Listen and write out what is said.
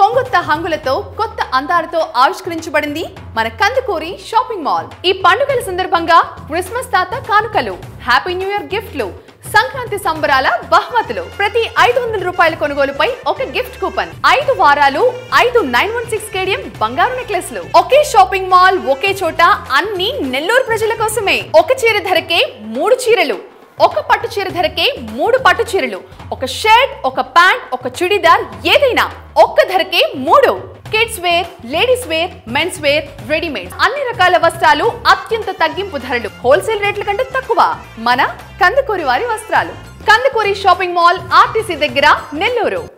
కొంగొత్త హంగులతో కొత్త అందాలతో ఆవిష్కరించబడింది మన కందుకూరి షాపింగ్ మాల్ ఈ పండుగల సందర్భంగా క్రిస్మస్ తాత కానుకలు హ్యాపీ న్యూ ఇయర్ గిఫ్ట్లు సంక్రాంతి సంబరాల బహుమతులు ప్రతి ఐదు వందల రూపాయల కొనుగోలుపై ఒక గిఫ్ట్ కూపన్ ఐదు వారాలు ఐదు నైన్ వన్ సిక్స్ కేడియం బంగారు నెక్లెస్లు ఒకే షాపింగ్ మాల్ ఒకే చోట అన్ని నెల్లూరు ప్రజల కోసమే ఒక చీర ధరకే మూడు చీరలు ఒక పట్టు చీర ధరకే మూడు పట్టు చీరలు ఒక షర్ట్ ఒక ప్యాంట్ ఒక చుడిదార్ ఏదైనా ఒక్క ధరకే మూడు kids wear ladies wear men's wear readymade అన్ని రకాల వస్త్రాలు అత్యంత తగ్గింపు ధరలు హోల్సేల్ రేట్ల కంటే తక్కువ మన కందుకూరి వారి వస్త్రాలు కందుకూరి షాపింగ్ మాల్ ఆర్టీసీ దగ్గర నెల్లూరు